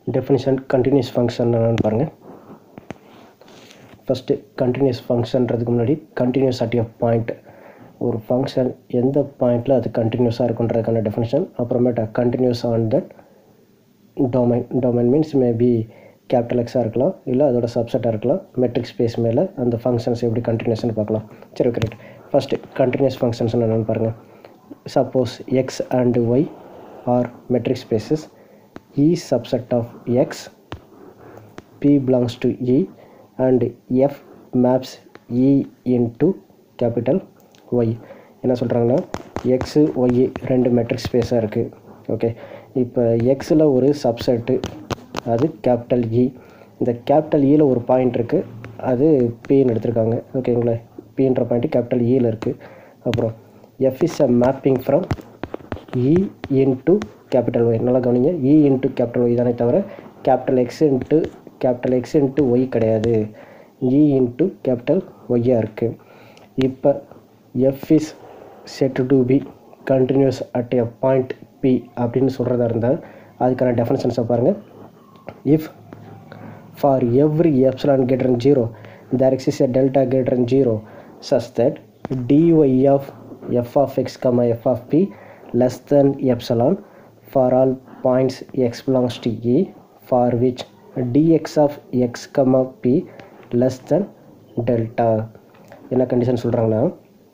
definition continuous function என்னன்னு பாருங்கள் first continuous ஃபங்க்ஷன்றதுக்கு முன்னாடி கண்டினியூஸ் அட் எ பாயிண்ட் ஒரு ஃபங்க்ஷன் எந்த பாயிண்டில் அது கண்டினியூஸாக இருக்குன்றதுக்கான டெஃபினிஷன் அப்புறமேட்டா continuous on that domain domain means maybe capital எக்ஸாக இருக்கலாம் இல்லை அதோட சப்செட்டாக இருக்கலாம் மெட்ரிக் ஸ்பேஸ் மேலே அந்த ஃபங்க்ஷன்ஸ் எப்படி கண்டினியூஸ்னு பார்க்கலாம் சரி okay right first continuous functions என்னென்னு பாருங்கள் suppose X and Y are metric spaces E subset of X P belongs to E and F maps E into capital Y என்ன சொல்கிறாங்கன்னா எக்ஸு ஒய் ரெண்டு மெட்ரிக் ஸ்பேஸாக இருக்குது ஓகே இப்போ எக்ஸில் ஒரு சப்செட்டு அது கேபிட்டல் இ இந்த கேபிட்டல் இயில் ஒரு பாயிண்ட் இருக்குது அது பின்னு எடுத்திருக்காங்க ஓகேங்களா பின்ற பாயிண்ட் கேபிட்டல் இயில் இருக்குது அப்புறம் F is a mapping from E into capital Y நல்லா கவனிங்க இ இன்ட்டு கேபிட்டல் ஒய் தானே தவிர capital X into capital X into Y கிடையாது இ இன்ட்டு கேபிட்டல் ஒய்யாக இருக்குது இப்போ F is said to be continuous at a point P அப்படின்னு சொல்கிறதா இருந்தால் அதுக்கான டெஃபினேஷன்ஸை பாருங்கள் if for every epsilon greater than 0 there exists a delta greater than 0 such that dy of f of x comma f of p less than epsilon for all points x belongs to e for which dx of x comma p less than delta என்ன condition சொல்கிறாங்கன்னா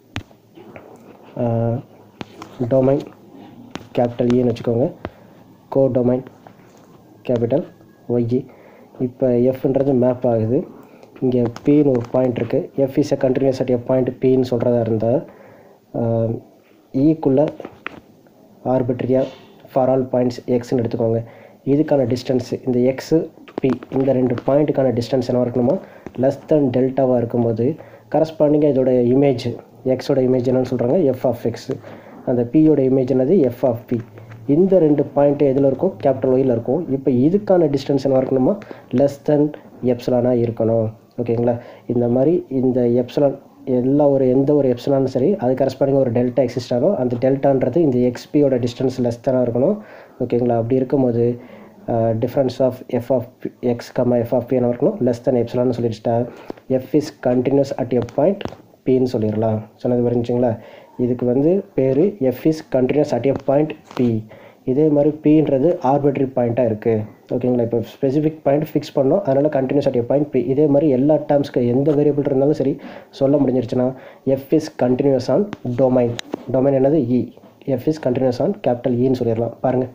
domain capital இன்னு வச்சுக்கோங்க கோ domain capital ஒய்இ இப்போ எஃப்ன்றது map ஆகுது இங்கே பின்னு ஒரு point இருக்குது F is a continuous at a point பின்னு சொல்கிறதா இருந்தால் ஈக்குள்ளே ஆர்பிட்ரியாக ஃபார் ஆல் பாயிண்ட்ஸ் எக்ஸ்ன்னு எடுத்துக்கோங்க இதுக்கான டிஸ்டன்ஸ் இந்த எக்ஸு பி இந்த ரெண்டு பாயிண்ட்டுக்கான டிஸ்டன்ஸ் என்ன இருக்கணுமா லெஸ் தென் டெல்டாவாக இருக்கும்போது கரஸ்பாண்டிங்காக இதோட இமேஜ் எக்ஸோட இமேஜ் என்னன்னு சொல்கிறாங்க எஃப் ஆஃப் எக்ஸ் அந்த பியோட இமேஜ் என்னது எஃப் ஆஃப் பி இந்த ரெண்டு பாயிண்ட்டு எதில் இருக்கும் கேபிட்டல் ஒயில் இருக்கும் இப்போ இதுக்கான டிஸ்டன்ஸ் என்ன இருக்கணுமா லெஸ் தென் எப்சலானாக இருக்கணும் ஓகேங்களா இந்த மாதிரி இந்த எப்சலான் எல்லா ஒரு எந்த ஒரு எப்சலானும் சரி அது கரஸ்பாண்டிங் ஒரு டெல்டா எக்ஸிஸ்ட் ஆகும் அந்த டெல்டான்றது இந்த எக்ஸ்பியோட டிஸ்டன்ஸ் லெஸ் தானாக இருக்கணும் ஓகேங்களா அப்படி இருக்கும்போது difference of F of X comma F of P என்ன இருக்கணும் லெஸ் தென் எப்சலான்னு சொல்லிடுச்சிட்டா F is continuous at a point பின்னு சொல்லிடலாம் சொன்னது புரிஞ்சுங்களா இதுக்கு வந்து பேர் F is continuous at a point P இதே மாதிரி பின்றது ஆர்பிட்ரி பாயிண்ட்டாக இருக்குது ஓகேங்களா இப்போ ஸ்பெசிஃபிக் பாயிண்ட் ஃபிக்ஸ் பண்ணோம் அதனால் continuous at a point P இதே மாதிரி எல்லா டேர்ம்ஸ்க்கு எந்த வேரியபிள் இருந்தாலும் சரி சொல்ல முடிஞ்சிருச்சுன்னா F is continuous on domain domain என்னது E F is continuous on capital இன்னு சொல்லிடலாம் பாருங்கள்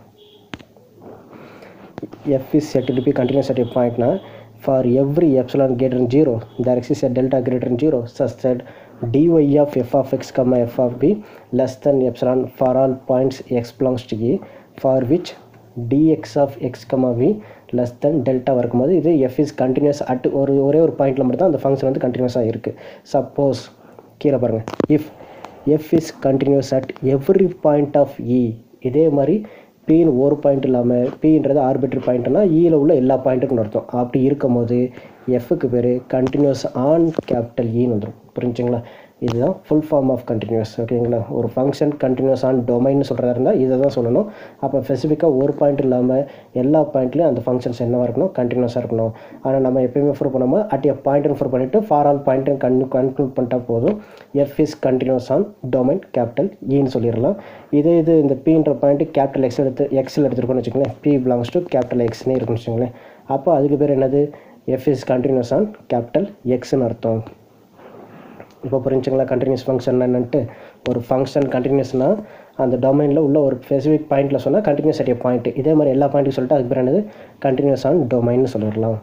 F is said to be continuous at a பாயிண்ட்னா for every epsilon greater than zero there exists a delta greater than zero such that dy of f of x comma f of b less than epsilon for all points x belongs to e for which dx of x comma v less than delta இருக்கும்போது இது f is continuous at ஒரு ஒரே ஒரு பாயிண்டில் மட்டும் தான் அந்த function வந்து கண்டினியூஸாக இருக்குது சப்போஸ் கீழே பாருங்கள் if f is continuous at every point of e இதே மாதிரி பின்னு ஒரு பாயிண்ட் இல்லாமல் பின்றது ஆர்பிட்ரி பாயிண்ட்னா ஈயில் உள்ள எல்லா பாயிண்ட்டுக்கும் அர்த்தம் அப்படி இருக்கும்போது எஃப்க்கு பேர் கண்டினியூஸ் ஆன் கேபிட்டல் ஈன்னு வந்துடும் புரிஞ்சுங்களா இதுதான் ஃபுல் ஃபார்ம் ஆஃப் கண்டினியூஸ் ஓகேங்களா ஒரு ஃபங்க்ஷன் கண்டினியூஸ் ஆன் டொமைன்னு சொல்கிறதா இருந்தால் இதை தான் சொல்லணும் அப்போ ஸ்பெசிஃபிக்காக ஒரு பாயிண்ட் இல்லாமல் எல்லா பாயிண்ட்லையும் அந்த ஃபங்க்ஷன்ஸ் என்னவாக இருக்கணும் கண்டினியூஸாக இருக்கணும் ஆனால் நம்ம எப்பயுமே ஃபோர் பண்ணாமல் அட் எ பாயிண்ட்னு ஃபோர் பண்ணிவிட்டு ஃபார் ஆல் பாயிண்ட்டும் கன் கன்க்ளூட் பண்ணிட்டா போதும் F is continuous on domain capital ஈன்னு சொல்லிடலாம் இதே இது இந்த பின்ற பாயிண்ட் கேபிட்டல் எக்ஸ் எடுத்து எக்ஸில் எடுத்துருக்கோம்னு வச்சுக்கோங்களேன் பி பிலாங்ஸ் டு கேபிட்டல் எக்ஸ்னே இருக்குன்னு வச்சுக்கோங்களேன் அப்போ அதுக்கு பேர் என்னது F is continuous on capital எக்ஸ்னு அர்த்தம் இப்போ புரிஞ்சுங்களா கண்டினியூஸ் ஃபங்க்ஷன் என்னன்ட்டு ஒரு ஃபங்க்ஷன் கண்டினியூஸ்னால் அந்த டொமைனில் உள்ள ஒரு ஸ்பெசிஃபிக் பாயிண்ட்டில் சொன்னால் கண்டினியூஸ் அட் பாயிண்ட் இதே மாதிரி எல்லா பாயிண்ட்டும் சொல்லிட்டு அதுக்கு பேர் என்னது கண்டினியூஸ் ஆன் டொமைன்னு சொல்லிடலாம்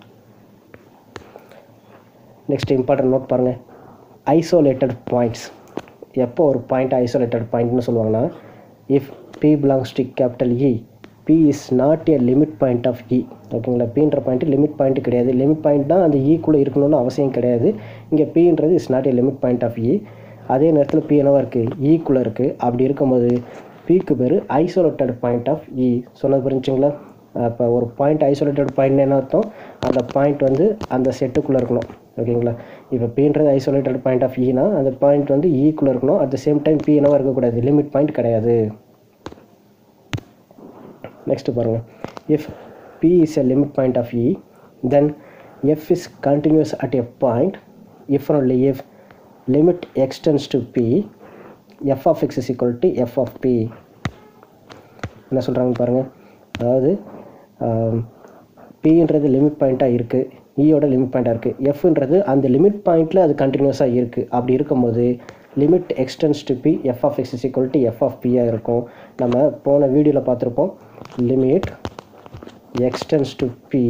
நெக்ஸ்ட் இம்பார்ட்டன்ட் நோட் பாருங்கள் ஐசோலேட்டட் பாயிண்ட்ஸ் எப்போ ஒரு பாயிண்ட் ஐசோலேட்டட் பாயிண்ட்னு சொல்லுவாங்கன்னா if P belongs to capital E P is not a limit point of இ ஓகேங்களா பின்ற பாயிண்ட் லிமிட் பாயிண்ட் கிடையாது லிமிட் பாயிண்ட் தான் அந்த ஈக்குள்ளே இருக்கணும்னு அவசியம் கிடையாது இங்கே பின்றது is not a limit point of E அதே நேரத்தில் பி என்னவா இருக்குது ஈக்குள்ளே இருக்குது அப்படி இருக்கும்போது பிக்கு பேர் ஐசோலேட்டட் பாயிண்ட் ஆஃப் இ சொன்னது புரிஞ்சுங்களா அப்போ ஒரு பாயிண்ட் ஐசோலேட்டட் பாயிண்ட் என்ன அர்த்தம் அந்த பாயிண்ட் வந்து அந்த செட்டுக்குள்ளே இருக்கணும் ஓகேங்களா இப்போ பின்றது ஐசோலேட்டட் பாயிண்ட் ஆஃப் ஈனா அந்த பாயிண்ட் வந்து ஈக்குள்ளே இருக்கணும் at the same time P என்னவா இருக்கக்கூடாது லிமிட் பாயிண்ட் கிடையாது நெக்ஸ்ட் பாருங்கள் if p is a limit point of e then f is continuous at a point if and only if limit extends to p f of x is equal to f of p என்ன சொல்கிறாங்க பாருங்கள் அதாவது பின்றது limit பாயிண்ட்டாக இருக்குது ஈயோட limit பாயிண்ட்டாக இருக்குது எஃப்ன்றது அந்த limit பாயிண்ட்டில் அது கண்டினியூஸாக இருக்குது அப்படி இருக்கும்போது limit X tends to P F of X is equal to F of பியாக இருக்கும் நம்ம போன வீடியோவில் பார்த்துருப்போம் limit X tends to P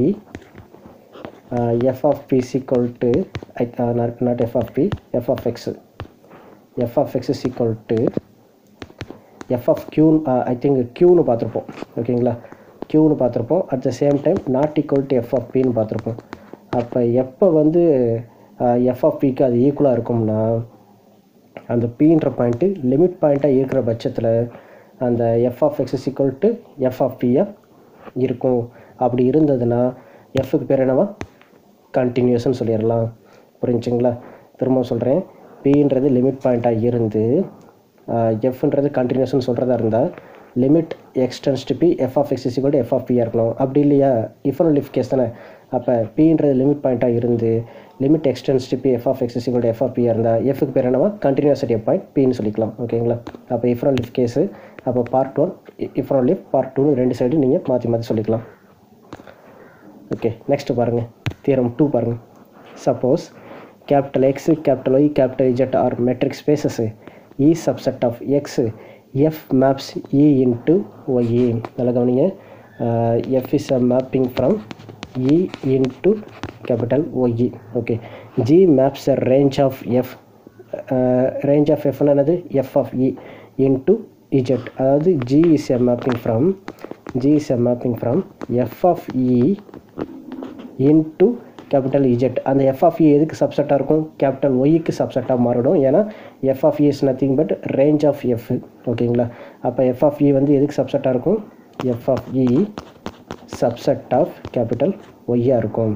F of P is equal to not F of P F of X F of X is equal to F of Q I think க்யூன்னு பார்த்துருப்போம் ஓகேங்களா க்யூன்னு பார்த்துருப்போம் at the same time not equal to F of பின்னு பார்த்துருப்போம் அப்போ எப்போ வந்து எஃப் ஆஃப் பிக்கு அது ஈக்குவலாக இருக்கும்னா அந்த பின்ற பாயிண்ட்டு லிமிட் பாயிண்ட்டாக இருக்கிற பட்சத்தில் அந்த F of X equal to F of பியாக இருக்கும் அப்படி இருந்ததுன்னா எஃப்க்கு பேர் என்னவா கண்டினியூஸ்னு சொல்லிடலாம் புரிஞ்சுங்களா திரும்ப சொல்கிறேன் பின்றது லிமிட் பாயிண்ட்டாக இருந்து எஃப்ன்றது கண்டினியூஸ்னு சொல்கிறதா இருந்தால் limit X tends to P F of X is equal F of பியாக இருக்கணும் அப்படி இல்லையா இஃப் அண்ட் லிஃப் கேஸ் தானே அப்போ பின்றது லிமிட் பாயிண்ட்டாக இருந்து limit X tends to P F of X is equal F of பியாக இருந்தால் எஃப்க்கு பேர் என்னவா கண்டினியூசிட்டி பாயிண்ட் பின்னு சொல்லிக்கலாம் ஓகேங்களா அப்போ இஃப் அண்ட் லிஃப் கேஸு அப்போ part one if and only if part டூன்னு ரெண்டு சைடு நீங்கள் மாற்றி மாற்றி சொல்லிக்கலாம் ஓகே நெக்ஸ்ட் பாருங்கள் தியரம் டூ பாருங்கள் suppose capital X capital Y capital Z are metric spaces E subset of X F maps E into Y நல்லா கவனிங்க F is a mapping from E into capital Y okay G maps a range of F range of எஃப்னா என்னது f of E into Z அதாவது G is a mapping from G is a mapping from F of E into capital Z அந்த F of E எதுக்கு சப்செட்டாக இருக்கும் capital ஒய்க்கு சப்செட்டாக மாறிடும் ஏன்னா F of E is nothing but range of F ஓகேங்களா அப்போ எஃப் ஆஃப் இ வந்து எதுக்கு சப்செட்டாக இருக்கும் F of E subset of capital ஒய்யாக இருக்கும்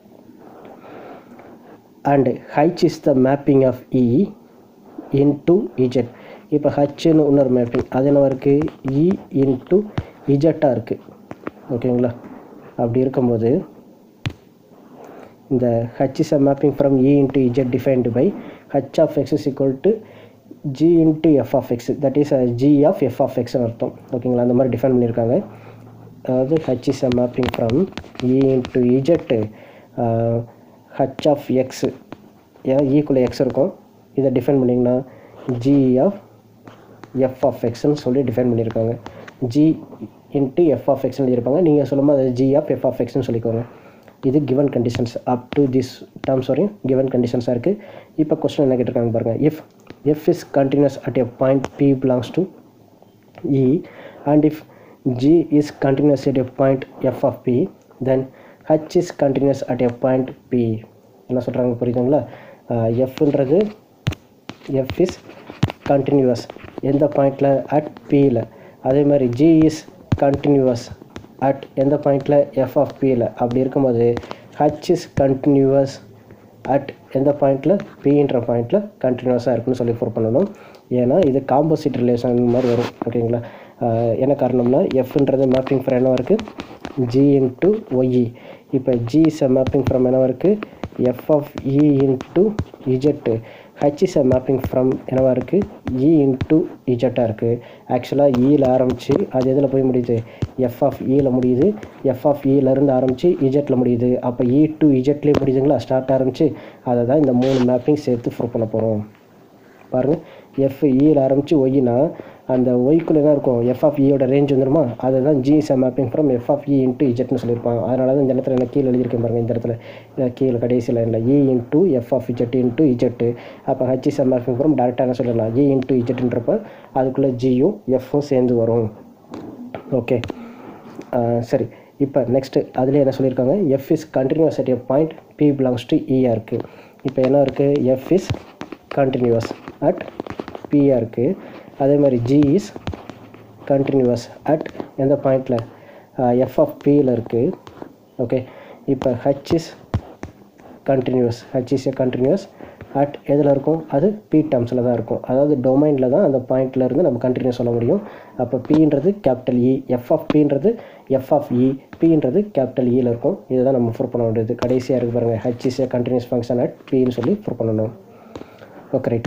and H is the mapping of E into Z இப்போ ஹச்னு இன்னொரு மேப்பிங் அது என்ன இருக்குது இ இன்டு இஜெட்டாக இருக்குது ஓகேங்களா அப்படி இருக்கும்போது இந்த h is a mapping from e into z defined by h of x is equal to g into f of x that is a g of f of x னு அர்த்தம் ஓகேங்களா அந்த மாதிரி டிஃபைன் பண்ணியிருக்காங்க அதாவது h is a mapping from e into z uh, h of x ஏன்னா equal X இருக்கும் இதை டிஃபைன் பண்ணிங்கன்னா g of f of xன்னு சொல்லி டிஃபைன் பண்ணியிருக்காங்க g இன்ட்டு எஃப் ஆஃப் எக்ஸ்னு எழுதியிருப்பாங்க நீங்கள் சொல்லும்போது அது g of f of xன்னு சொல்லிக்கோங்க இது given conditions up to this terms வரையும் கிவன் கண்டிஷன்ஸாக இருக்குது இப்போ கொஸ்டின் என்ன கேட்டிருக்காங்க பாருங்கள் if F is continuous at a point P belongs to E and if G is continuous at a point F of P then H is continuous at a point P என்ன சொல்கிறாங்க புரியுதுங்களா எஃப்ன்றது F is continuous எந்த பாயிண்டில் at பியில் அதே மாதிரி G is continuous at எந்த பாயிண்டில் எஃப் ஆஃப் பியில் அப்படி இருக்கும்போது ஹச் இஸ் கண்டினியூவஸ் அட் எந்த பாயிண்டில் பின்ற பாயிண்டில் கண்டினியூஸாக இருக்குன்னு சொல்லி ப்ரூவ் பண்ணணும் ஏன்னா இது காம்போசிட் ரிலேஷன் மாதிரி வரும் ஓகேங்களா என்ன காரணம்னா எஃப்ன்றது மேப்பிங் ஃப்ரம் என்னவா இருக்குது ஜி இன்ட்டு ஒய்இ இப்போ G is a mapping from என்னவா இருக்குது F of E into Z H is a mapping from என்னவா இருக்குது இ இன்ட்டு இஜெட்டாக இருக்குது ஆக்சுவலாக இயில் ஆரம்பித்து அது எதில் போய் முடியுது எஃப் ஆஃப் இயில் முடியுது எஃப் ஆஃப் இலேருந்து ஆரம்பித்து இஜெட்டில் முடியுது அப்போ இ டு இஜெட்லேயே முடியுதுங்களா ஸ்டார்ட் ஆரம்பித்து அதை தான் இந்த மூணு மேப்பிங் சேர்த்து ப்ரூவ் பண்ண போகிறோம் பாருங்கள் எஃப் இயில் ஆரம்பித்து ஒய்னா அந்த ஒய்க்குள்ளே என்ன இருக்கும் எஃப் ஆஃப் இயோட ரேஞ்ச் வந்துருமா அதை தான் G is mapping from F of E into இஜெட்னு சொல்லியிருப்பாங்க அதனால தான் இந்த இடத்துல என்ன கீழே எழுதியிருக்கேன் பாருங்கள் இந்த இடத்துல கீழே கடைசி லைனில் E into F of Z into Z அப்போ ஹச் இஸ் மேப்பிங் ஃப்ரம் டேரெக்டாக என்ன சொல்லிடலாம் இ இன்ட்டு இஜெட்ன்றப்ப அதுக்குள்ளே ஜியும் எஃப்பும் சேர்ந்து வரும் ஓகே சரி இப்போ நெக்ஸ்ட்டு அதுலேயே என்ன சொல்லியிருக்காங்க F is continuous at a point P belongs to ER இருக்குது இப்போ என்ன இருக்குது F is continuous at PR இருக்குது அதே மாதிரி ஜி இஸ் கண்டினியூவஸ் அட் எந்த பாயிண்டில் எஃப் ஆஃப் பியில் இருக்குது ஓகே இப்போ H is continuous H is a continuous at எதில் இருக்கும் அது பி டேர்ம்ஸில் தான் இருக்கும் அதாவது டொமைனில் தான் அந்த பாயிண்டில் இருந்து நம்ம கண்டினியூஸ் சொல்ல முடியும் அப்போ பின்றது கேபிட்டல் இ எஃப் ஆஃப் பின்றது எஃப் ஆஃப் இ பின்றது கேபிட்டல் இயில் இருக்கும் இதுதான் நம்ம ப்ரூவ் பண்ண வேண்டியது கடைசியாக இருக்கு பாருங்கள் h is a continuous function at பின்னு சொல்லி ப்ரூவ் பண்ணணும் ஓகே ரைட்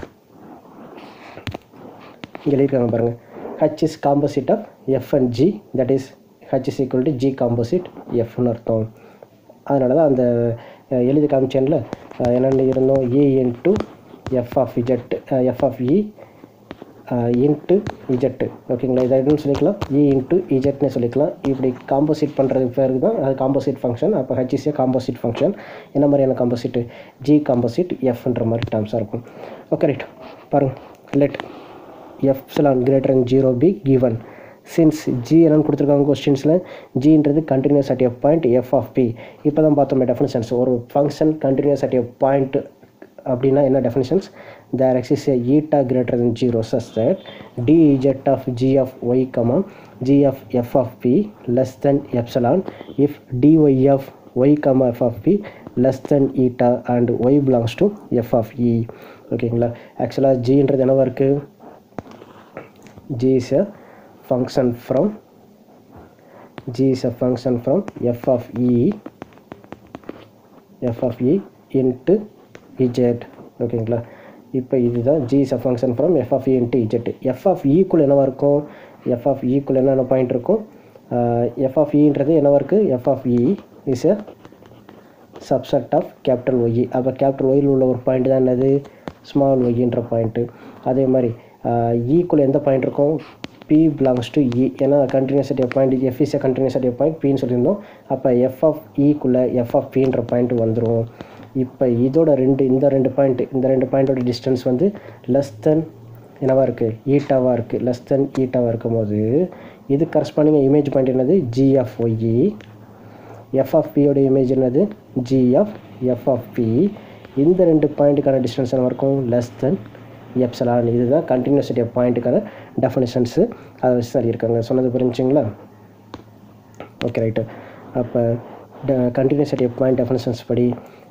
இங்கே எழுதியிருக்காங்க பாருங்கள் h is composite of f and g that is h is equal to g composite எஃப்னு அர்த்தம் அதனால தான் அந்த அஹ், எழுதி காமிச்சேன்ல அஹ், என்னென்ன இருந்தோம் a into F of z f of E into z ஓகேங்களா இதை என்னன்னு சொல்லிக்கலாம் இ இன்ட்டு இஜெட்னு சொல்லிக்கலாம் இப்படி காம்போசிட் பண்ணுறது பேருக்கு தான் அது காம்போசிட் ஃபங்க்ஷன் அப்போ ஹெச்இசிஏ காம்போசிட் ஃபங்க்ஷன் என்ன மாதிரியான காம்போசிட் ஜி காம்போசிட் எஃப்ன்ற மாதிரி டேர்ம்ஸாக இருக்கும் ஓகே ரைட் பாருங்கள் let epsilon greater than zero p given since g என்னன்னு கொடுத்துருக்காங்க கொஸ்டின்ஸில் ஜின்றது continuous at a point F of p இப்போ தான் பார்த்தோம் டெஃபினிஷன்ஸ் ஒரு function continuous at a point அப்படின்னா என்ன definitions there exists a eta greater than zero such that d z of g of Y comma g of F of B less than epsilon if dy of Y comma F of B less than eta and y belongs to F of இ ஓகேங்களா ஆக்சுவலாக ஜின்றது என்னவா இருக்குது g is a function from g is a function from f of e f of e into z ஓகேங்களா இப்போ இதுதான் g is a function from f of e into z f of e க்குள்ள என்னவா இருக்கும் f of e க்குள்ள என்னென்ன point இருக்கும் f of eன்றது என்னவா இருக்குது f of e is a subset of capital Y அப்போ கேபிட்டல் ஒயில் உள்ள ஒரு பாயிண்ட் தான் என்னது ஸ்மால் ஒய்ன்ற பாயிண்ட்டு அதே மாதிரி ஈக்குவல் எந்த பாயிண்ட் இருக்கும் பி பிலாங்ஸ் டு இ ஏன்னா continuity point f is continuity point பின்னு சொல்லியிருந்தோம் அப்போ எஃப் ஆஃப் ஈக்குள்ளே எஃப் ஆஃப் பின்ற பாயிண்ட் வந்துடும் இப்போ இதோட ரெண்டு இந்த ரெண்டு பாயிண்ட் இந்த ரெண்டு பாயிண்டோட டிஸ்டன்ஸ் வந்து லெஸ் தென் என்னவா இருக்குது ஈட்டாவாக இருக்குது லெஸ் தென் ஈட்டாவாக இருக்கும்போது இது கரஸ்பாண்டிங் இமேஜ் பாயிண்ட் என்னது g of y F of பியோட இமேஜ் என்னது g of F of p இந்த ரெண்டு பாயிண்ட்டுக்கான டிஸ்டன்ஸ் என்ன இருக்கும் லெஸ் தென் எப்சலான் இதுதான் கண்டினியூசிட்டி ஆஃப் பாயிண்ட்டுக்கான டெஃபினிஷன்ஸு அதை வச்சு சொல்லியிருக்காங்க சொன்னது புரிஞ்சுங்களா ஓகே ரைட்டு அப்போ கண்டினியூசிட்டி ஆஃப் பாயிண்ட் டெஃபினிஷன்ஸ் படி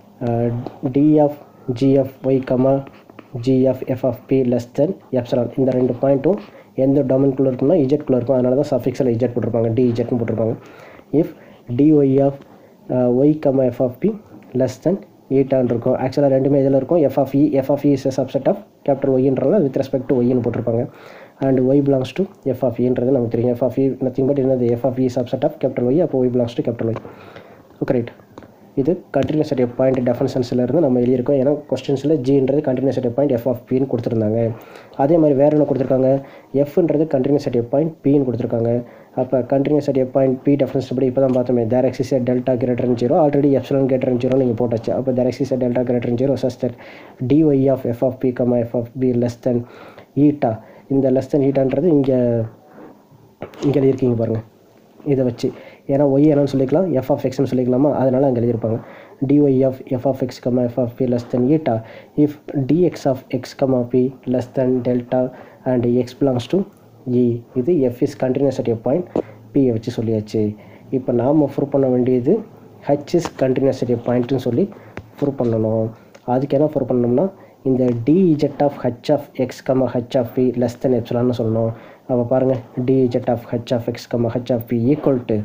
d of g of Y comma g of F of B less than epsilon இந்த ரெண்டு பாயிண்ட்டும் எந்த டொமைன்குள்ளே இருக்கும்னா இஜெட்குள்ளே இருக்கும் அதனால தான் சஃபிக்ஸில் இஜெட் போட்டிருப்பாங்க டி இஜெட்னு போட்டிருப்பாங்க if dy of Y comma F of B less than ஈட்டான் இருக்கும் ஆக்சுவலாக ரெண்டுமே இதில் இருக்கும் F of e f of E is subset of capital ஒய்ன்றனால வித் ரெஸ்பெக்ட் டு ஒய்னு போட்டிருப்பாங்க and y belongs to F of இன்றது நமக்கு தெரியும் f of e nothing but என்னது f of E subset of capital Y அப்போ y belongs to capital Y okay right இது continuous at point டெஃபனிஷன்ஸில் இருந்து நம்ம எழுதியிருக்கோம் ஏன்னா கொஸ்டின்ஸில் ஜின்றது continuous at point F of பின்னு கொடுத்துருந்தாங்க அதே மாதிரி வேறு என்ன கொடுத்துருக்காங்க எஃப்ன்றது கண்டினியூஸ் அட் பாயிண்ட் பின்னு கொடுத்துருக்காங்க அப்போ continuous at point p definitions படி இப்போ தான் பார்த்தோமே there exists delta greater zero already epsilon greater zero நீங்கள் போட்டாச்சு அப்போ there exists delta greater zero such that dy of F of B comma F of B less than eta இந்த less than ஈட்டான்றது இங்கே இங்கே எழுதியிருக்கீங்க பாருங்கள் இதை வச்சு ஏன்னா ஒய் என்னன்னு சொல்லிக்கலாம் எஃப் ஆஃப் எக்ஸ்னு சொல்லிக்கலாமா அதனால் அங்கே எழுதியிருப்பாங்க dy of F of X comma F of B less than eta if dx of X comma p less than delta and x belongs to e இது f is continuous at a point பியை வச்சு சொல்லியாச்சு இப்போ நாம் prove பண்ண வேண்டியது h is continuous at a பாயிண்ட்னு சொல்லி ப்ரூவ் பண்ணணும் அதுக்கு என்ன ப்ரூவ் பண்ணணும்னா இந்த d z of h of X comma h of B less than எப்சலான்னு சொல்லணும் அப்போ பாருங்கள் d z of h of X comma h of p equal to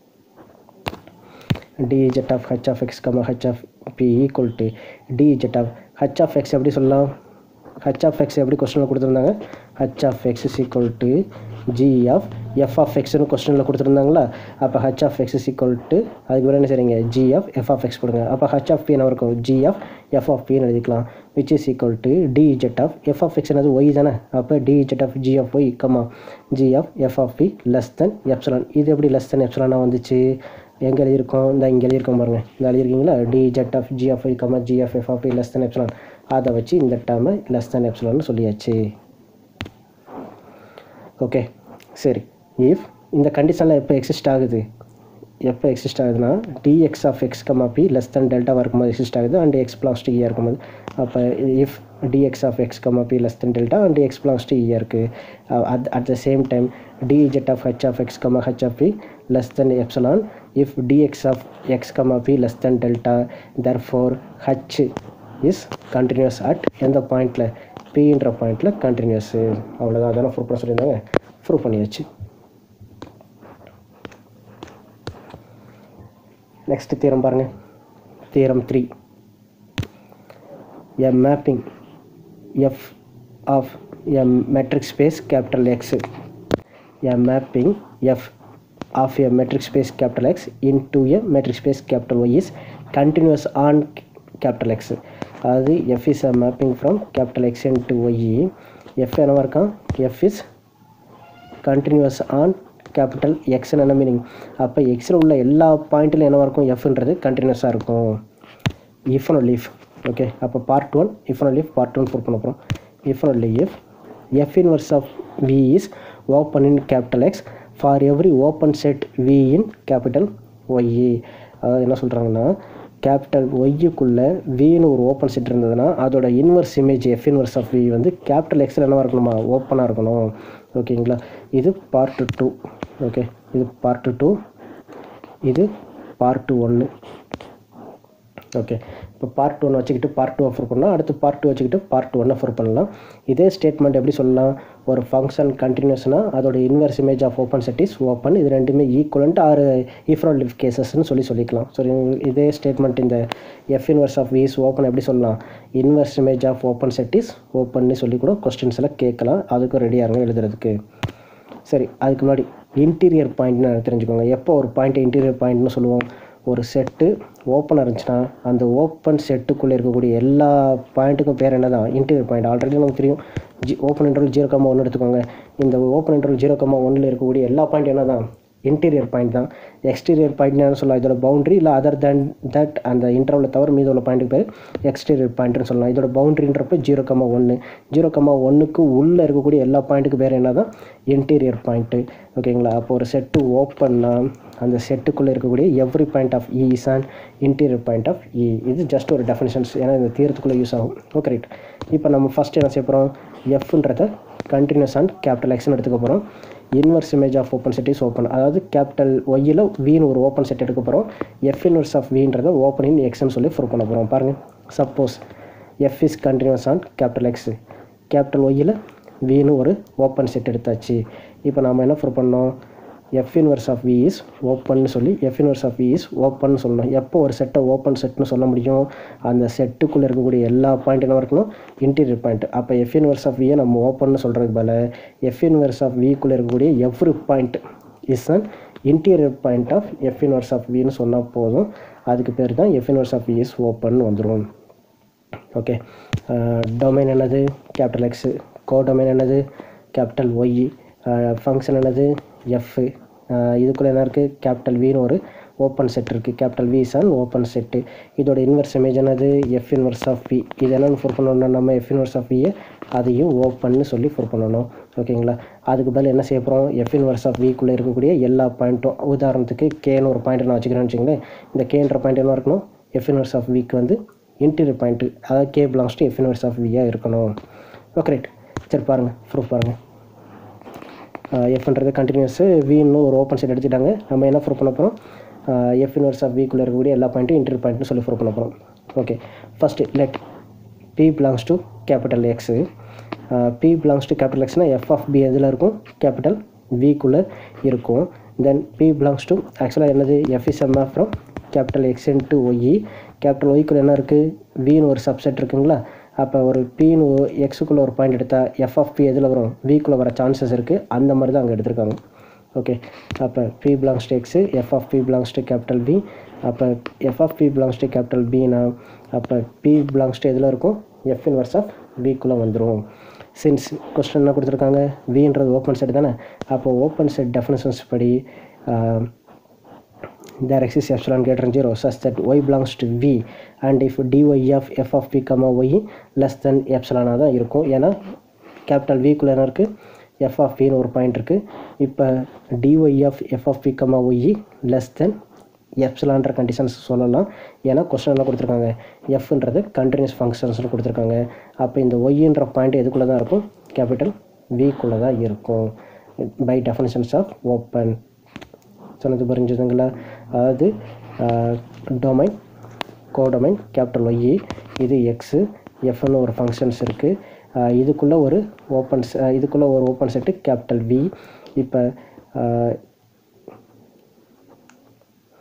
dz of h of x comma h of p equal to dz of h of x எப்படி சொல்லலாம் h of x எப்படி கொஸ்டினில் கொடுத்துருந்தாங்க h of x is equal to g of f of xனு கொஸ்டினில் கொடுத்துருந்தாங்களா அப்போ h of x is equal to அதுக்கு வேறு என்ன செய்றீங்க g of f of x கொடுங்க அப்போ h of p என்ன இருக்கும் g of f of p ன்னு எழுதிக்கலாம் which is equal to dz of f of x என்னது y தானே அப்போ dz of g of y comma g of f of p less than epsilon இது எப்படி less than epsilon வந்துச்சு எங்கே எழுதியிருக்கோம் இந்த இங்கே எழுதியிருக்கோம் பாருங்கள் இந்த எழுதியிருக்கீங்களா d z of g of i comma g of F of less than epsilon அதை வச்சு இந்த டேர்மை லெஸ் தன் எப்சலான்னு சொல்லியாச்சு ஓகே சரி இஃப் இந்த கண்டிஷனில் எப்போ எக்ஸிஸ்ட் ஆகுது எப்போ எக்ஸிஸ்ட் ஆகுதுன்னா dx of X comma p less than டெல்டாவாக இருக்கும்போது எக்ஸிஸ்ட் ஆகுது அண்ட் எக்ஸ் பிளாஸ் டு இயாக இருக்கும்போது அப்போ if dx of x comma p less than delta and x belongs to e இருக்கு at, at the same time dz of h of x comma h of p less than epsilon if dx of x comma p less than delta therefore h is continuous at எந்த பாயிண்டில் பின்ற பாயிண்டில் continuous அவ்வளோதான் அதெல்லாம் prove பண்ண சொல்லியிருந்தாங்க prove பண்ணியாச்சு next theorem பாருங்கள் theorem three a mapping f of a metric space capital X a mapping f of a metric space capital X into a metric space capital Y is continuous on capital X அதாவது f is a mapping from capital X into Y f என்னவா இருக்கான் f is continuous on capital எக்ஸ்னு என்ன meaning அப்போ எக்ஸில் உள்ள எல்லா பாயிண்ட்லையும் என்னவா இருக்கும் எஃப்ன்றது கண்டினியூஸாக இருக்கும் if and only if okay அப்போ part one if and only if part one prove பண்ண போகிறோம் if and only if f inverse of v is open in capital X for every open set v in capital Y அதாவது என்ன சொல்கிறாங்கன்னா capital ஒய்யுக்குள்ளே வின்னு ஒரு open set இருந்ததுன்னா அதோட inverse image F inverse of v வந்து capital எக்ஸில் என்னவா இருக்கணுமா ஓப்பனாக இருக்கணும் ஓகேங்களா இது பார்ட் டூ ஓகே இது பார்ட் டூ இது பார்ட் ஒன்று ஓகே இப்போ பார்ட் ஒன் வச்சுக்கிட்டு பார்ட் டூ அஃபர் பண்ணலாம் அடுத்து பார்ட் டூ வச்சுக்கிட்டு பார்ட் ஒன் அஃபர் பண்ணலாம் இதே ஸ்டேட்மெண்ட் எப்படி சொல்லலாம் ஒரு ஃபங்க்ஷன் கண்டினியூஸ்னா அதோட inverse image of open set is open இது ரெண்டுமே ஈக்குவலண்ட் ஆறு ஈஃப்ரால் லிவ் கேசஸ்ன்னு சொல்லி சொல்லிக்கலாம் ஸோ இதே ஸ்டேட்மெண்ட் இந்த f inverse of we is open எப்படி சொல்லலாம் inverse image of open set is ஓப்பன்னு சொல்லி கூட கொஸ்டின்ஸ் எல்லாம் கேட்கலாம் அதுக்கும் ரெடியாக இருங்க எழுதுறதுக்கு சரி அதுக்கு முன்னாடி இன்டீரியர் பாயிண்ட்னு தெரிஞ்சுக்கோங்க எப்போ ஒரு பாயிண்ட் இன்டீரியர் பாயிண்ட்னு சொல்லுவோம் ஒரு செட்டு ஓப்பனாக இருந்துச்சுன்னா அந்த ஓப்பன் செட்டுக்குள்ளே இருக்கக்கூடிய எல்லா பாயிண்ட்டுக்கும் பேர் என்ன தான் இன்டீரியர் பாயிண்ட் ஆல்ரெடி நமக்கு தெரியும் g open interval zero comma ஒன்று எடுத்துக்கோங்க இந்த ஓப்பன் இன்டர்வல் ஜீரோ கம்மா ஒன்றில் இருக்கக்கூடிய எல்லா பாயிண்ட் என்ன தான் இன்டீரியர் பாயிண்ட் தான் எக்ஸ்டீரியர் பாயிண்ட் என்ன சொல்லலாம் இதோட பவுண்டரி இல்லை அதர் தேன் தட் அந்த இன்டர்வலை தவிர மீது உள்ள பாயிண்ட்டுக்கு பேர் எக்ஸ்டீரியர் பாயிண்ட்னு சொல்லலாம் இதோட பவுண்டரின்றப்ப ஜீரோ கம்மா ஒன்று ஜீரோ கம்மா ஒன்றுக்கு உள்ளே இருக்கக்கூடிய எல்லா பாயிண்ட்டுக்கு பேர் என்ன தான் இன்டீரியர் பாயிண்ட்டு ஓகேங்களா அப்போ ஒரு செட்டு ஓப்பன்னா அந்த செட்டுக்குள்ளே இருக்கக்கூடிய every point of E is an interior point of e இது ஜஸ்ட் ஒரு டெஃபினிஷன்ஸ் ஏன்னா இந்த தீரத்துக்குள்ளே யூஸ் ஆகும் ஓகே ரைட் இப்போ நம்ம ஃபஸ்ட் என்ன செய்ய போகிறோம் எஃப்ன்றத கண்டினியூஸ் அண்ட் கேபிட்டல் எக்ஸ்னு எடுத்துக்க போகிறோம் inverse image of open set is open அதாவது கேபிட்டல் ஒய்யில் வின்னு ஒரு ஓப்பன் செட் எடுக்க போகிறோம் எஃப் இன்வர்ஸ் ஆஃப் வின்றத ஓப்பன் இன் எக்ஸ்னு சொல்லி ப்ரூவ் பண்ண போகிறோம் பாருங்கள் suppose F is continuous on capital X capital ஒய்யில் வின்னு ஒரு ஓப்பன் செட் எடுத்தாச்சு இப்போ நாம் என்ன ப்ரூவ் பண்ணோம் f inverse of we is ஓப்பன்னு சொல்லி f inverse of we is open சொல்லணும் எப்போ ஒரு செட்டை ஓப்பன் செட்னு சொல்ல முடியும் அந்த செட்டுக்குள்ளே இருக்கக்கூடிய எல்லா பாயிண்ட் என்ன இருக்கணும் இன்டீரியர் பாயிண்ட் அப்போ எஃப் இன்வர்ஸ் ஆஃப் வியை நம்ம ஓப்பன்னு சொல்கிறதுக்கு பதில் எஃப் இன்வர்ஸ் ஆஃப் விக்குள்ளே இருக்கக்கூடிய every point is an interior point of F inverse of வின்னு சொன்னால் போதும் அதுக்கு பேர் தான் f inverse of we is open வந்துடும் ஓகே டொமைன் என்னது கேபிட்டல் எக்ஸு கோ டொமைன் என்னது கேபிட்டல் ஒய் ஃபங்க்ஷன் என்னது எஃப் இதுக்குள்ளே என்ன இருக்குது கேபிட்டல் வின்னு ஒரு ஓப்பன் செட் இருக்குது capital v and open set இதோட இன்வெர்ஸ் இமேஜ் என்னது எஃப் இன்வெர்ஸ் ஆஃப் வி இது என்னென்னு ஃபோர் பண்ணணும் நம்ம எஃப் இன்வெர்ஸ் ஆஃப் வியை அதையும் ஓப்பன்னு சொல்லி ஃபோர் பண்ணணும் ஓகேங்களா அதுக்கு பதில் என்ன செய்ய போகிறோம் எஃப் இன்வெர்ஸ் ஆஃப் விக்குள்ளே இருக்கக்கூடிய எல்லா பாயிண்ட்டும் உதாரணத்துக்கு கேன்னு ஒரு பாயிண்ட் நான் வச்சுக்கிறேன்னு வச்சுங்களேன் இந்த கேன்ற பாயிண்ட் என்ன இருக்கணும் எஃப் இன்வெர்ஸ் ஆஃப் விக்கு வந்து இன்டீரியர் பாயிண்ட்டு அதாவது k belongs to f inverse of வியாக இருக்கணும் ஓகே ரைட் சரி பாருங்கள் ப்ரூஃப் பாருங்கள் எஃப்ன்றது கண்டினியூஸ் வின்னு ஒரு ஓப்பன் செட் எடுத்துட்டாங்க நம்ம என்ன ப்ரூவ் பண்ண போகிறோம் எஃப் இன்வர்ஸ் ஆஃப் விக்குள்ளே இருக்கக்கூடிய எல்லா பாயிண்ட்டும் இன்டர் பாயிண்ட்னு சொல்லி ப்ரூவ் பண்ண போகிறோம் okay first let p belongs to capital x p belongs to capital எக்ஸ்னால் எஃப் ஆஃப் பி எதில் இருக்கும் கேபிட்டல் விக்குள்ளே இருக்கும் தென் பி பிலாங்ஸ் டு ஆக்சுவலாக என்னது F is m f from capital X into y capital ஒய்க்குள்ளே என்ன இருக்குது வின்னு ஒரு சப்செட் இருக்குங்களா அப்போ ஒரு பின்னு எக்ஸுக்குள்ளே ஒரு பாயிண்ட் எடுத்தால் எஃப் ஆஃப் பி எதில் வரும் விக்குள்ளே வர சான்சஸ் இருக்குது அந்த மாதிரி தான் அங்கே எடுத்திருக்காங்க ஓகே அப்போ B belongs to x F of p belongs to capital p அப்போ F of p belongs to capital பினா அப்போ பி பிலாங்ஸ் டு எதில் இருக்கும் எஃப் இன்வர்ஸ் ஆஃப் விக்குள்ளே வந்துடும் சின்ஸ் கொஸ்டின் என்ன கொடுத்துருக்காங்க வின்றது ஓப்பன் செட் தானே அப்போ ஓப்பன் செட் டெஃபினேஷன்ஸ் படி there exists epsilon greater than 0 such that y belongs to v and if dy of f of p comma y less than epsilon தான் இருக்கும் ஏன்னா கேபிட்டல் விக்குள்ள என்ன இருக்குது எஃப் ஆஃப் பின்னு ஒரு point இருக்குது இப்போ dy of f of p comma y less than எப்சிலான்ற conditions சொல்லலாம் ஏன்னா கொஸ்டின் என்ன கொடுத்துருக்காங்க எஃப்ன்றது கண்டினியூஸ் ஃபங்க்ஷன்ஸ்னு கொடுத்துருக்காங்க அப்போ இந்த ஒய்ன்ற பாயிண்ட் எதுக்குள்ளே தான் இருக்கும் கேபிட்டல் விக்குள்ளே தான் இருக்கும் பை டெஃபினிஷன்ஸ் ஆஃப் ஓப்பன் சொன்னது புரிஞ்சுதுங்களா அதாவது டொமைன் கோடொமைன் கேபிட்டல் ஒய் இது எக்ஸு எஃப்னு ஒரு ஃபங்க்ஷன்ஸ் இருக்குது இதுக்குள்ளே ஒரு ஓப்பன் இதுக்குள்ளே ஒரு ஓப்பன் செட்டு கேபிட்டல் வி இப்போ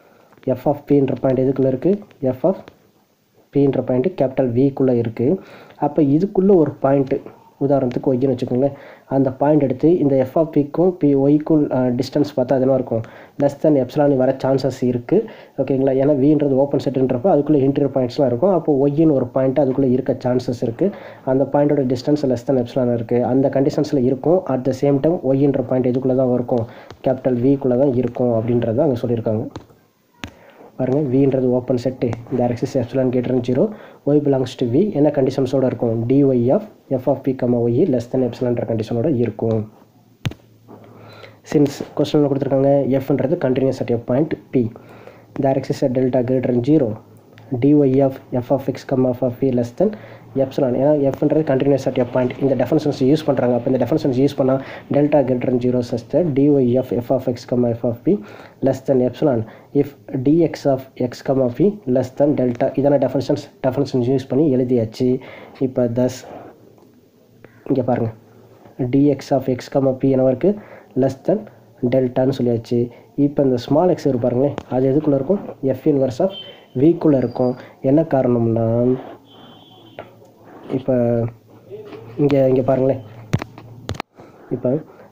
எஃப் ஆஃப் பின்ற பாயிண்ட் எதுக்குள்ளே இருக்குது எஃப் ஆஃப் பின்ற பாயிண்ட்டு கேபிட்டல் விக்குள்ளே இருக்குது அப்போ இதுக்குள்ளே ஒரு பாயிண்ட்டு உதாரணத்துக்கு ஒய்ன்னு வச்சுக்கோங்களேன் அந்த பாயிண்ட் எடுத்து இந்த எஃப் ஆஃப் பிக்கும் பி ஒய்க்கும் டிஸ்டன்ஸ் பார்த்தா அதெல்லாம் இருக்கும் லெஸ் தென் எப்சலான் வர சான்சஸ் இருக்குது ஓகேங்களா ஏன்னா வின்றது ஓப்பன் செட்டுன்றப்போ அதுக்குள்ளே இன்டீரியர் பாயிண்ட்ஸ்லாம் இருக்கும் அப்போ ஒய்ன்னு ஒரு பாயிண்ட் அதுக்குள்ளே இருக்க சான்சஸ் இருக்குது அந்த பாயிண்டோட டிஸ்டன்ஸ் லெஸ் தென் எப்சலான் இருக்குது அந்த கண்டிஷன்ஸில் இருக்கும் அட் த சேம் டைம் ஒய்ன்ற பாயிண்ட் எதுக்குள்ளே தான் இருக்கும் கேபிட்டல் விக்குள்ளே தான் இருக்கும் அப்படின்றத அங்கே சொல்லியிருக்காங்க பாருங்கள் வின்றது ஓப்பன் செட்டு இந்த exists epsilon greater zero y belongs to v என்ன கண்டிஷன்ஸோட இருக்கும் dy of F of p comma y less than எப்சிலான்ற கண்டிஷனோட இருக்கும் சின்ஸ் கொஸ்டினில் கொடுத்துருக்காங்க எஃப்ன்றது continuous at a point p இந்த exists delta greater zero dy of F of X comma of of B less than epsilon ஏன்னா எஃப்ன்றது continuous at a point இந்த டெஃபனன்ஸ் யூஸ் பண்ணுறாங்க அப்போ இந்த டெஃபனன்ஸ் யூஸ் பண்ணால் delta greater zero such that dy of F of X comma F of B less than epsilon if dx of X comma of B less than delta இதான definitions டெஃபனன்ஸ் use பண்ணி எழுதியாச்சு இப்போ தஸ் இங்கே பாருங்கள் dx of X comma p என்னவா இருக்குது less than டெல்டான்னு சொல்லியாச்சு இப்போ இந்த ஸ்மால் எக்ஸ் இருக்கு பாருங்களேன் அது எதுக்குள்ளே இருக்கும் எஃப் இன்வர்ஸ் ஆஃப் விக்குள்ளே இருக்கும் என்ன காரணம்னா இப்போ இங்கே இங்கே பாருங்களேன் இப்போ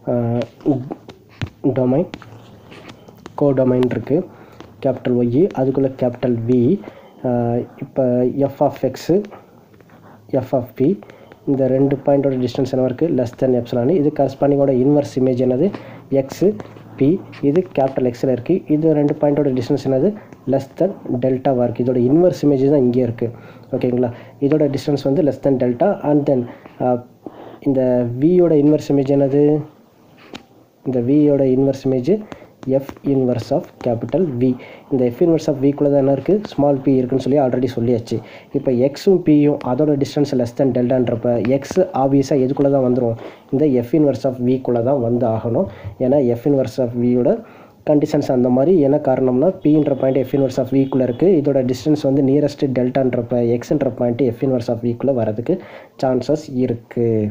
டொமைன் கோ டொமைன் இருக்குது கேபிட்டல் ஒய் அதுக்குள்ளே கேபிட்டல் வி இப்போ F of x F of p இந்த ரெண்டு பாயிண்டோட டிஸ்டன்ஸ் என்ன இருக்குது லெஸ் தென் எப்சலானு இது கரஸ்பாண்டிங்கோட இன்வர்ஸ் இமேஜ் என்னது எக்ஸு பி இது கேபிட்டல் எக்ஸில் இருக்குது இது ரெண்டு பாயிண்டோட டிஸ்டன்ஸ் என்னது லெஸ் தென் டெல்டாவாக இருக்குது இதோட இன்வர்ஸ் இமேஜ் தான் இங்கே இருக்குது ஓகேங்களா இதோட டிஸ்டன்ஸ் வந்து less than delta and then இந்த வியோட இன்வர்ஸ் இமேஜ் என்னது இந்த வியோட inverse image F inverse of capital V இந்த எஃப் இன்வர்ஸ் ஆஃப் விக்குள்ளே தான் என்ன இருக்குது ஸ்மால் பி இருக்குன்னு சொல்லி ஆல்ரெடி சொல்லியாச்சு இப்போ எக்ஸும் பியும் அதோட டிஸ்டன்ஸ் லெஸ் தென் டெல்டான்றப்ப எக்ஸ் ஆப்வியஸாக எதுக்குள்ளே தான் வந்துடும் இந்த எஃப் இன்வர்ஸ் ஆஃப் விக்குள்ளே தான் வந்து ஆகணும் ஏன்னா எஃப் இன்வர்ஸ் ஆஃப் வியோட கண்டிஷன்ஸ் அந்த மாதிரி என்ன காரணம்னா பின்ற பாயிண்ட் எஃப் இன்வர்ஸ் ஆஃப் வீக்குள்ளே இருக்குது இதோட டிஸ்டன்ஸ் வந்து நியரஸ்ட் டெல்டான்றப்ப எக்ஸ்ன்ற பாயிண்ட் எஃப் இன்வர்ஸ் ஆஃப் வீக்குள்ளே வரதுக்கு சான்சஸ் இருக்குது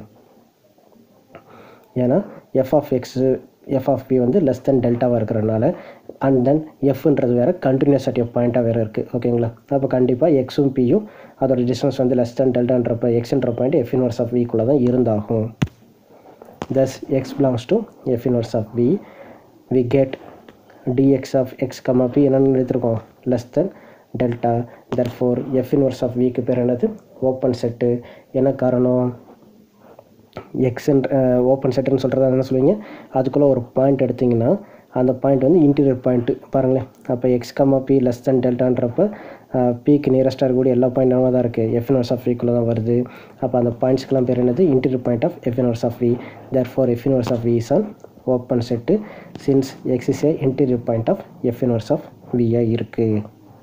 ஏன்னா F of x F of P வந்து லெஸ் தென் டெல்டாவாக இருக்கிறனால அண்ட் தென் எஃப்ன்றது வேறு கண்டினியூஸ் அட் எஃப் பாயிண்ட்டாக வேறு இருக்குது ஓகேங்களா அப்போ கண்டிப்பாக எக்ஸும் பியும் அதோட டிஸ்டன்ஸ் வந்து லெஸ் தென் டெல்டான்றப்ப எக்ஸ்ன்ற பாயிண்ட் எஃப் இன்வர்ஸ் ஆஃப் வீக்குள்ளே தான் இருந்தாகும் thus X belongs to F inverse of V we get dx of x comma p என்னென்னு எடுத்திருக்கோம் less than delta therefore F inverse of விக்கு பேர் என்னது ஓப்பன் செட்டு என்ன காரணம் எக்ஸ்ன்ற ஓப்பன் செட்டுன்னு சொல்கிறது என்ன சொல்லுவீங்க அதுக்குள்ளே ஒரு பாயிண்ட் எடுத்திங்கன்னா அந்த பாயிண்ட் வந்து இன்டீரியர் பாயிண்ட்டு பாருங்களேன் அப்போ X comma P less than டெல்டான்றப்ப பிக்கு நியரஸ்ட்டாக இருக்கக்கூடிய எல்லா பாயிண்டாக தான் இருக்குது எஃப் இன்வர்ஸ் ஆஃப் விக்குள்ளே தான் வருது அப்போ அந்த பாயிண்ட்ஸ்க்கெலாம் பேர் என்னது interior point of F inverse of V therefore F inverse of we is an open set since X is a interior point of F inverse of வியா இருக்குது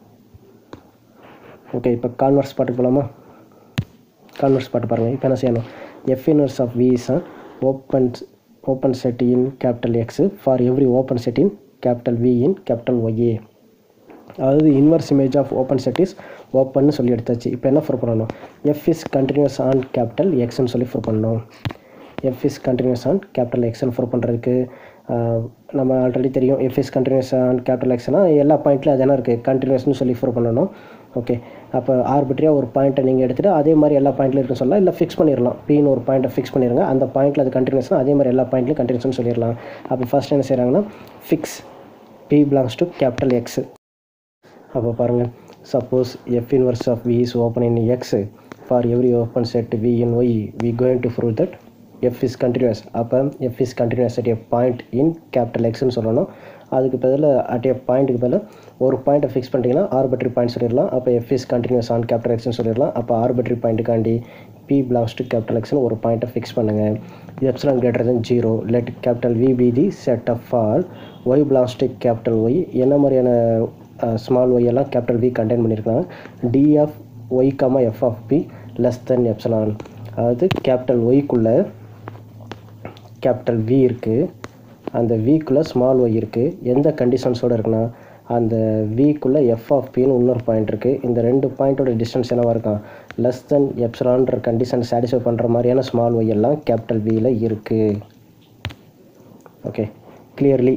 ஓகே இப்போ கான்வர்ஸ் பாட்டு போகலாமா கான்வர்ஸ் பாட்டு பாருங்கள் இப்போ என்ன செய்யணும் F inverse of we is open open set in capital X for every open set in capital V in capital Y அதாவது inverse image of open set is ஓப்பன்னு சொல்லி எடுத்தாச்சு இப்போ என்ன ப்ரூவ் பண்ணணும் F is continuous on capital எக்ஸ்ன்னு சொல்லி prove பண்ணணும் F is continuous on capital எக்ஸ்ன்னு ப்ரூவ் பண்ணுறதுக்கு நம்ம ஆல்ரெடி தெரியும் F is continuous on capital எக்ஸ்னால் எல்லா பாயிண்ட்லையும் அது என்ன இருக்குது கண்டினியூஸ்னு சொல்லி ப்ரூவ் பண்ணணும் ஓகே அப்போ ஆர்பிட்ரியாக ஒரு பாயிண்ட்டை நீங்கள் எடுத்துகிட்டு அதே மாதிரி எல்லா பாயிண்ட்லையும் இருக்குன்னு சொல்லலாம் இல்லை ஃபிக்ஸ் பண்ணிடலாம் பின்னு ஒரு பாயிண்ட்டை ஃபிக்ஸ் பண்ணிடுங்க அந்த பாயிண்ட்டில் அது கண்டினியூஸ்னா அதே மாதிரி எல்லா பாயிண்ட்லையும் கண்டினியூஸ்னு சொல்லிடலாம் அப்போ ஃபஸ்ட் என்ன செய்கிறாங்கன்னா fix P belongs to capital X அப்போ பாருங்கள் suppose F inverse of we is open in X for every open set V in Y we going to prove that F is continuous அப்போ F is continuous at a point in capital எக்ஸ்னு சொல்லணும் அதுக்கு பதிலாக at a பாயிண்ட்டுக்கு பதிலாக ஒரு பாயிண்ட்டை fix பண்ணிட்டீங்கன்னா ஆர்பிட்ரி பாயிண்ட் சொல்லிடலாம் அப்போ F is continuous on capital எக்ஸ்னு சொல்லிடலாம் அப்போ ஆர்பிட்ரி பாயிண்ட்டுக்காண்டி பி பிலாங்ஸ் டு கேபிட்டல் எக்ஸ்னு ஒரு பாயிண்ட்டை ஃபிக்ஸ் பண்ணுங்கள் epsilon greater than zero let capital V be the set of all Y belongs to capital Y என்ன மாதிரியான ஸ்மால் ஒய் எல்லாம் கேபிட்டல் வி கண்டெயின் பண்ணியிருக்காங்க D of Y comma F of B less than epsilon அதாவது capital ஒய்க்குள்ளே capital V இருக்குது அந்த விக்குள்ளே small Y இருக்குது எந்த கண்டிஷன்ஸோடு இருக்குன்னா அந்த விக்குள்ளே எஃப் ஆஃப் பின்னு இன்னொரு பாயிண்ட் இருக்குது இந்த ரெண்டு பாயிண்ட்டோட டிஸ்டன்ஸ் என்னவாக இருக்கான் லெஸ் தென் எப்சலான்ற கண்டிஷன் சாட்டிஸ்ஃபை பண்ணுற மாதிரியான ஸ்மால் ஒய் எல்லாம் கேபிட்டல் வியில் இருக்குது okay clearly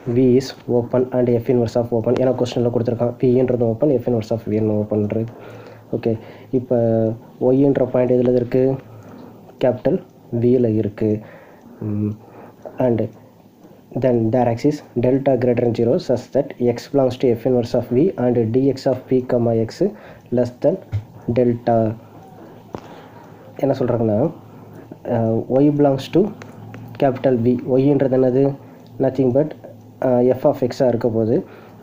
V is open and F inverse of open ஏன்னா கொஸ்டினில் கொடுத்துருக்கான் பின்றது ஓப்பன் எஃப் இன்வர்ஸ் ஆஃப் வின்னு ஓப்பன்றது ஓகே இப்போ ஒய்ன்ற பாயிண்ட் எதில் இருக்குது கேபிட்டல் வியில் இருக்குது and then their axis delta greater than 0 such that x belongs to f inverse of v and dx of p comma x less than delta என்ன சொல்கிறாங்கன்னா Y belongs to capital V ஒய்ன்றது என்னது nothing but F of எக்ஸாக இருக்க போது